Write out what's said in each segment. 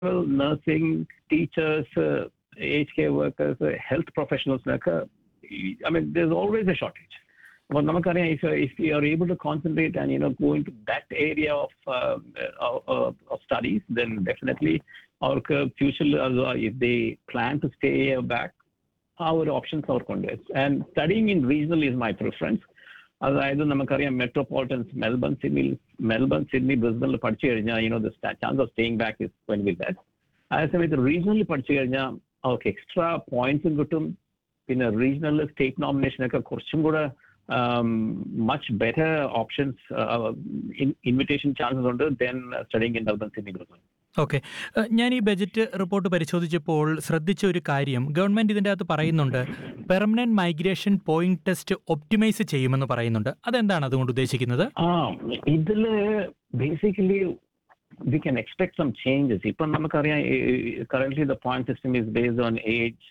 nursing teachers age care workers ഹെൽത്ത് പ്രൊഫഷണൽസിനൊക്കെ I mean there always a shortage അപ്പോൾ നമുക്കറിയാം if if you are able to concentrate and you know going to that area of of studies then definitely അവർക്ക് ഫ്യൂച്ചറിൽ if they plan to stay back ആ ഒരു options അവർക്കുണ്ട് and studying in regional is my preference അതായത് നമുക്കറിയാം metropolitans Melbourne സിഡ്നിയിൽ Melbourne Sydney ബ്രിസ്ബണിൽ പഠിച്ചു കഴിഞ്ഞാൽ you know the chance of staying back is when with that അതേ സമയത്ത് റീജിയണലിൽ പഠിച്ചു കഴിഞ്ഞാൽ അവർക്ക് എക്സ്ട്രാ പോയിന്റ്സും കിട്ടും പിന്നെ റീജിയണൽ സ്റ്റേറ്റ് നോമിനേഷനൊക്കെ കുറച്ചും കൂടെ much better options invitation chances ഉണ്ട് then studying in Melbourne Sydney Brisbane okay ഞാൻ ഈ ബജറ്റ് റിപ്പോർട്ട് പരിശോധിച്ചപ്പോൾ ശ്രദ്ധിച്ച ഒരു കാര്യം ഗവൺമെന്റ് ഇതിൻ്റെ അകത്ത് പറയുന്നുണ്ട് permanent migration point test optimise ചെയ്യുമെന്ന് പറയുന്നുണ്ട് അതെന്താണ് അതുകൊണ്ട് ഉദ്ദേശിക്കുന്നത് ആ ഇതില് basically we can expect some changes ഇപ്പം നമുക്കറിയാം current the point system is based on age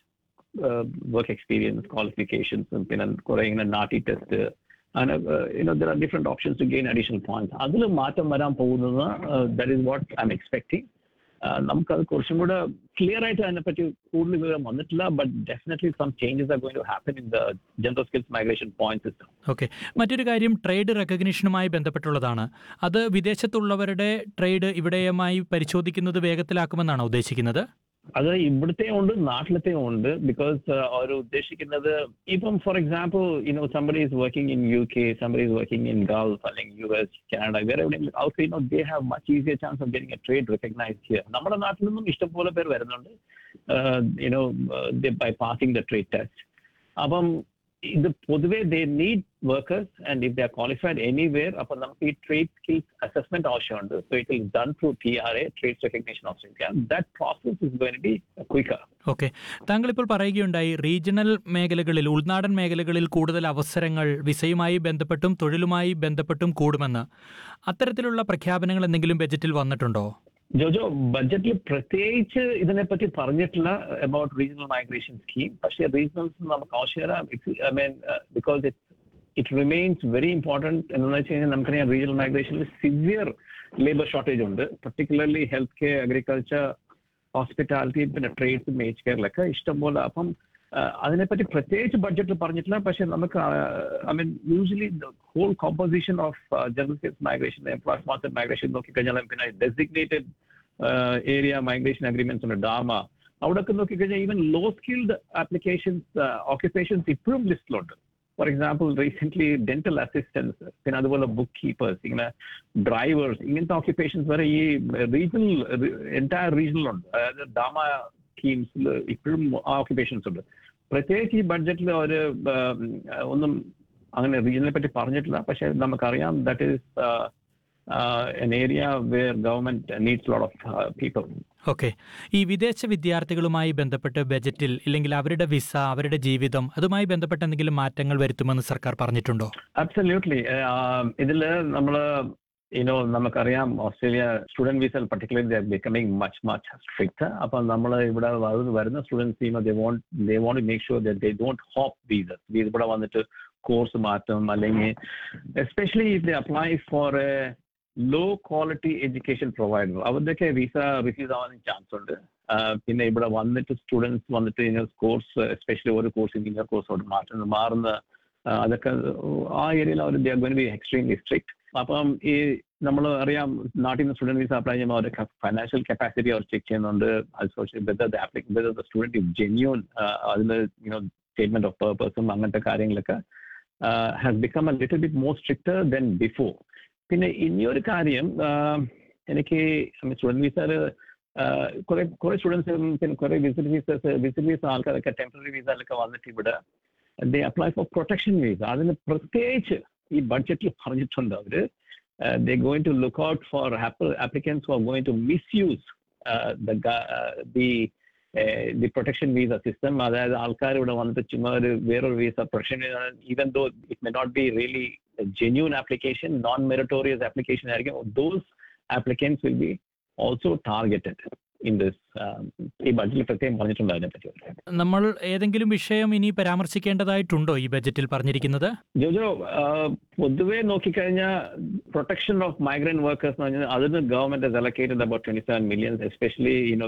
work experience ക്വാളിഫിക്കേഷൻസും പിന്നെ കുറെ ഇങ്ങനെ നാട്ടി ടെസ്റ്റ് അങ്ങനെ you know there are different options to gain additional points അതിൽ മാറ്റം വരാൻ പോകുന്നത് that is what I'm expecting നമുക്കത് കുറച്ചും കൂടെ ക്ലിയർ ആയിട്ട് അതിനെപ്പറ്റി കൂടുതൽ വിവരം വന്നിട്ടില്ല but definitely some changes are going to happen in the general skills migration point system okay മറ്റൊരു കാര്യം ട്രേഡ് റെക്കഗ്നിഷനുമായി ബന്ധപ്പെട്ടുള്ളതാണ് അത് വിദേശത്തുള്ളവരുടെ ട്രേഡ് ഇവിടെയുമായി പരിശോധിക്കുന്നത് വേഗത്തിലാക്കുമെന്നാണോ ഉദ്ദേശിക്കുന്നത് അത് ഇവിടുത്തെ ഉണ്ട് നാട്ടിലത്തെ ഉണ്ട് ബിക്കോസ് അവർ ഉദ്ദേശിക്കുന്നത് ഇപ്പം for example you know somebody is working in U K somebody is working in Gulf അല്ലെങ്കിൽ യു എസ് കാനഡ വേറെ എവിടെയെങ്കിലും out you know they have much easier chance of getting a trade recognise here നമ്മുടെ നാട്ടിൽ നിന്നും ഇഷ്ടംപോലെ പേര് വരുന്നുണ്ട് you know by passing the trade test അപ്പം ഇത് പൊതുവെ they need workers and if the are qualified anywhere അപ്പം നമുക്ക് ഈ ട്രേഡ് സ്കിൽസ് അസസ്മെന്റ് ആവശ്യമുണ്ട് so it is done through T R A trade recognition of India that process is going be quicker okay താങ്കൾ ഇപ്പോൾ പറയുകയുണ്ടായി regional മേഖലകളിൽ ഉൾനാടൻ മേഖലകളിൽ കൂടുതൽ അവസരങ്ങൾ വിസയുമായി ബന്ധപ്പെട്ടും തൊഴിലുമായി ബന്ധപ്പെട്ടും കൂടുമെന്ന് അത്തരത്തിലുള്ള പ്രഖ്യാപനങ്ങൾ എന്തെങ്കിലും ബജറ്റിൽ വന്നിട്ടുണ്ടോ ജോജോ ബഡ്ജറ്റിൽ പ്രത്യേകിച്ച് ഇതിനെപ്പറ്റി പറഞ്ഞിട്ടില്ല അബൌട്ട് റീജിയണൽ മൈഗ്രേഷൻ സ്കീം പക്ഷേ റീജിയണൽസ് നമുക്ക് ആവശ്യം I mean because it it remains very important എന്ന് വെച്ച് കഴിഞ്ഞാൽ നമുക്കറിയാം റീജിയണൽ മൈഗ്രേഷനിൽ സിവിയർ ലേബർ ഷോർട്ടേജ് ഉണ്ട് particularly health care agriculture hospitality പിന്നെ ട്രേഡ്സ് മേജ് കെയറിലൊക്കെ ഇഷ്ടംപോലെ അപ്പം അതിനെപ്പറ്റി പ്രത്യേകിച്ച് ബഡ്ജറ്റിൽ പറഞ്ഞിട്ടില്ല പക്ഷെ നമുക്ക് I mean usually whole composition of general skills migration employ sponsored migration നോക്കിക്കഴിഞ്ഞാൽ പിന്നെ ഡെസിഗ്നേറ്റഡ് ഏരിയ മൈഗ്രേഷൻ അഗ്രിമെന്റ്സ് ഉണ്ട് ഡാമ അവിടെയൊക്കെ നോക്കിക്കഴിഞ്ഞാൽ even low skilled applications occupations ഇപ്പോഴും ലിസ്റ്റിലുണ്ട് for example recent dental assistance പിന്നെ അതുപോലെ ബുക്ക് കീപ്പേഴ്സ് ഇങ്ങനെ ഡ്രൈവേഴ്സ് ഇങ്ങനത്തെ ഓക്യുപ്പേഷൻസ് വരെ ഈ റീജിയണൽ എൻറ്റയർ റീജിയണിലുണ്ട് അതായത് ഡാമ സ്കീംസിൽ ഇപ്പോഴും ആ ഓക്യുപ്പേഷൻസ് ഉണ്ട് പ്രത്യേകിച്ച് ഈ ബഡ്ജറ്റിൽ അവർ ഒന്നും അങ്ങനെ റീജിയനെ പറ്റി പറഞ്ഞിട്ടില്ല പക്ഷെ നമുക്കറിയാം that is an area where government needs lot of people okay ഈ വിദേശ വിദ്യാർത്ഥികളുമായി ബന്ധപ്പെട്ട് ബജറ്റിൽ ഇല്ലെങ്കിൽ അവരുടെ വിസ അവരുടെ ജീവിതം അതുമായി ബന്ധപ്പെട്ട എന്തെങ്കിലും മാറ്റങ്ങൾ വരുത്തുമെന്ന് സർക്കാർ പറഞ്ഞിട്ടുണ്ടോ അബ്സല്യൂട്ട്ലി ഇതിൽ നമ്മൾ യുനോ നമുക്കറിയാം Australia student visa particularly they're becoming much much strict അപ്പം നമ്മൾ ഇവിടെ വരുന്ന students you know they won't they won't make sure they they don't hope visas ഇവിടെ വന്നിട്ട് കോഴ്സ് മാറ്റും അല്ലെങ്കിൽ especially if they apply for a low quality education provider അവരുടെയൊക്കെ visa refuse ആവാൻ ചാൻസ് ഉണ്ട് പിന്നെ ഇവിടെ വന്നിട്ട് സ്റ്റുഡൻസ് വന്നിട്ട് ഇങ്ങനെ കോഴ്സ് എസ്പെഷ്യലി ഒരു കോഴ്സ് ഇങ്ങനെ കോഴ്സോട്ട് മാറ്റുന്നത് മാറുന്ന അതൊക്കെ ആ ഏരിയയിൽ അവർ they are going be extremely strict അപ്പം ഈ നമ്മൾ അറിയാം നാട്ടിൽ നിന്ന് സ്റ്റുഡന്റ് വിസ അപ്ലൈ ചെയ്യുമ്പോൾ അവരുടെ ഫൈനാൻഷ്യൽ കപ്പാസിറ്റി അവർ ചെക്ക് ചെയ്യുന്നുണ്ട് whether the student is genuine അതിൽ യുനോ സ്റ്റേറ്റ്മെന്റ് ഓഫ് പേർപ്പസും അങ്ങനത്തെ കാര്യങ്ങളൊക്കെ has become a little bit more stricter than before പിന്നെ ഇനിയൊരു കാര്യം എനിക്ക് സ്റ്റുഡന്റ് വിസയിൽ കുറെ കുറെ സ്റ്റുഡൻസ് പിന്നെ കുറെ വിസിറ്റ് വിസസ് വിസിറ്റ് വിസ ആൾക്കാരൊക്കെ ടെമ്പററി വിസയിലൊക്കെ വന്നിട്ട് ഇവിടെ they apply for protection visa അതിന് പ്രത്യേകിച്ച് ഈ ബഡ്ജറ്റിൽ പറഞ്ഞിട്ടുണ്ട് അവര് they going to look out for applicants for going to misuse the the protection visa system അതായത് ആൾക്കാർ ഇവിടെ വന്നിട്ട് ചുമ്മാ ഒരു വേറൊരു visa protection even though it may not be really genuine application, non-meritorious application, those applicants will be also targeted in this ഈ ബഡ്ജറ്റിൽ പ്രത്യേകം പറഞ്ഞിട്ടുണ്ട് അതിനെ പറ്റി നമ്മൾ ഏതെങ്കിലും വിഷയം ഇനി പരാമർശിക്കേണ്ടതായിട്ടുണ്ടോ ഈ ബജറ്റിൽ പറഞ്ഞിരിക്കുന്നത് ജോജോ പൊതുവെ നോക്കിക്കഴിഞ്ഞാൽ പ്രൊട്ടക്ഷൻ ഓഫ് മൈഗ്രന്റ് വർക്കേഴ്സ് എന്ന് പറഞ്ഞാൽ അതിന് government allocated about twenty seven million especially you know